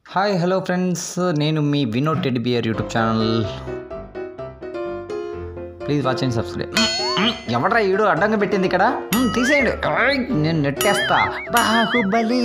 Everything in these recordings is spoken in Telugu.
హాయ్ హలో ఫ్రెండ్స్ నేను మీ Vinod teddy bear YouTube channel please watch and subscribe ఎవడ్రా ఈడు అడ్డంగా పెట్టింది ఇక్కడ మ్మ్, తీసేయండి ఆయ్, నేను నెట్టేస్తా బాహుబలి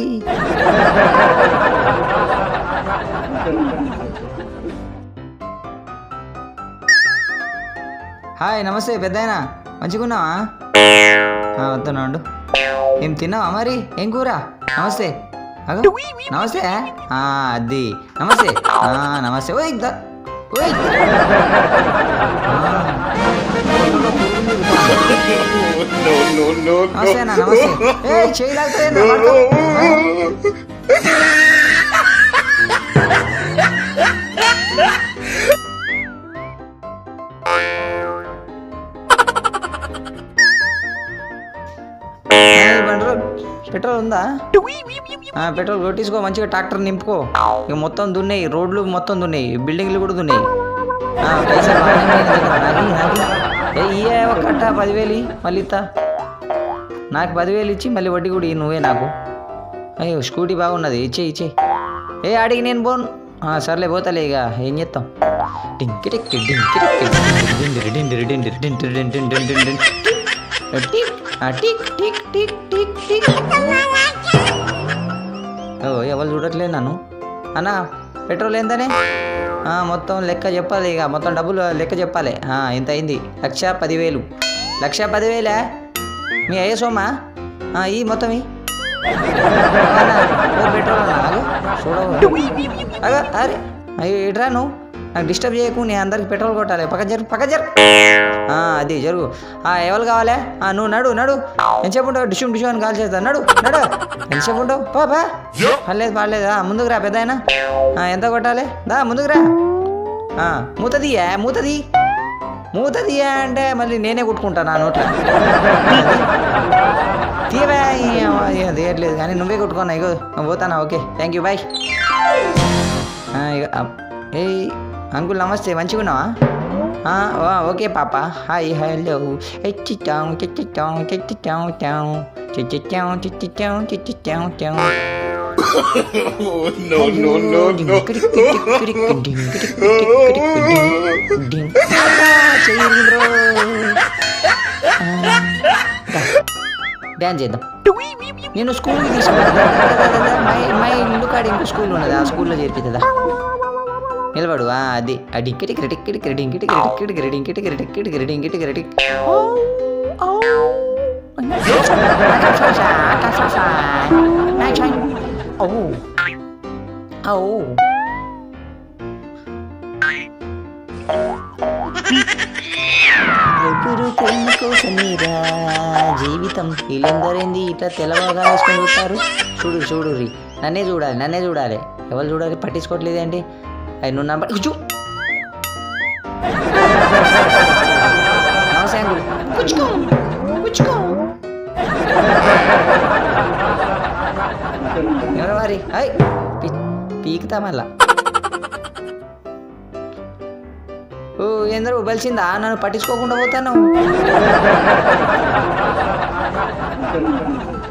హాయ్ నమస్తే పెద్దాయన మంచిగున్నావా ఆ, వస్తున్నాడు ఏం తిన్నావా మరి ఏం కూర నమస్తే అగో, నమస్తే ఆ, అది నమస్తే ఆ, నమస్తే ఓయ్ ద- ఓయ్ no, no, no, నమస్తే అన్న నమస్తే ఏ చేయి లాగుతాయి పెట్రోల్ ఉందా ఆ, పెట్రోల్ కొట్టించుకో మంచిగా ట్రాక్టర్ నింపుకో ఇక మొత్తం దున్నాయి రోడ్లు మొత్తం దున్నాయి బిల్డింగ్లు కూడా దున్నాయి ఆ, పైసలు బాగానే ఉన్నాయి నీ దగ్గర. నాకి, నాకి. ఏ ఇయ్యే ఒక కట్ట పదివేలు ఇయ్యి, మళ్ళీ ఇస్తా నాకు పదివేలు ఇచ్చి మళ్ళీ వడ్డీ కూడా ఇయ్యి నువ్వే నాకు అయ్యో స్కూటీ బాగున్నది ఇచ్చే ఇచ్చే ఏ అడిగి నేను పోను ఆ, సర్లే పోతాలే ఇక ఏం చేస్తాం డింకిటిక్కి డింకిటిక్కి డిండిరి డిండిరి డిండిరి డిండిరి డిండిరి డిండిరి డిండిరి. టిక్ ఆ, టిక్ టిక్ టిక్ టిక్ టిక్ ఓ ఎవరు చూడట్లేదు నన్ను అన్న పెట్రోల్ ఎంతనే ఆ, మొత్తం లెక్క చెప్పాలి ఇక మొత్తం డబ్బులు లెక్క చెప్పాలి ఆ, ఇంత అయింది లక్ష పదివేలు లక్ష పదివేలే మీ అయ్యే సోమా ఆ, ఈ మొత్తం ఈ అన్నా, ఓ పెట్రోల్ అన్నా ఆగు చూడవు అగ అరే అయ్యో ఇట్రా నువ్వు నాకు డిస్టర్బ్ చేయకు నేను అందరికి పెట్రోల్ కొట్టాలి పక్క జరు పక్క జరు ఆ, అది జరుగు ఆ, ఎవరు కావాలి ఆ, నువ్వు నడు నడు ఎంతసేపు ఉంటావు డిషుమ్ డిషుమ్ అని కాల్ చేస్తా నడు నడు ఎంతసేపు ఉంటావు పా పా పర్లేదు పర్లేదు ఆ, ముందుకు రా పెద్ద ఎంత కొట్టాలి దా ముందుకు రా ఆ, మూతదియా మూతది మూతదియా అంటే మళ్ళీ నేనే కుట్టుకుంటా నా నోట్లో తీవా తీయట్లేదు కానీ నువ్వే కొట్టుకున్నా ఇగో నువ్వు పోతానా ఓకే థ్యాంక్ యూ బాయ్ ఇక ఏ అంకుల్ నమస్తే మంచిగా ఉన్నావా ఆ, ఓ, ఓకే పాప హాయ్ హలో ఎచ్చిటాం చిచ్చిటాం చిచ్చిటాం టాం చిచ్చిటాం చిచ్చిటాం చిచ్చిటాం టాం no, no, no, no. Dance చేద్దాం నేను స్కూల్కి తీసుకుంటా మా ఇల్లు కాడ ఇంకో స్కూల్ ఉన్నది ఆ స్కూల్లో చేర్పిస్తుందా నిలబడు ఆ, అది ఆ డింకిటి క్రిటిక్కిటి క్రిటింకిటి క్రిటిక్కిటి క్రిటింకిటి క్రిటిక్కిటి క్రిటింకిటి క్రిటిక్ ఓ ఓ ఎప్పుడు ప్రేమ కోసమేరా జీవితం వీళ్ళందరేంది ఇట్లా తెల్లవగా వేసుకొని చూస్తారు చూడు చూడు రీ నన్నే చూడాలి నన్నే చూడాలి ఎవరు చూడాలి పట్టించుకోవట్లేదేంటి అది నువ్వు నంబర్ చూ నమస్తే అంకుల్ పుచ్చుకో పుచ్చుకో ఎవరు వారి హాయ్ పీకుతా మళ్ళా ఓ ఏందరూ బలిసిందా నన్ను పట్టించుకోకుండా పోతాను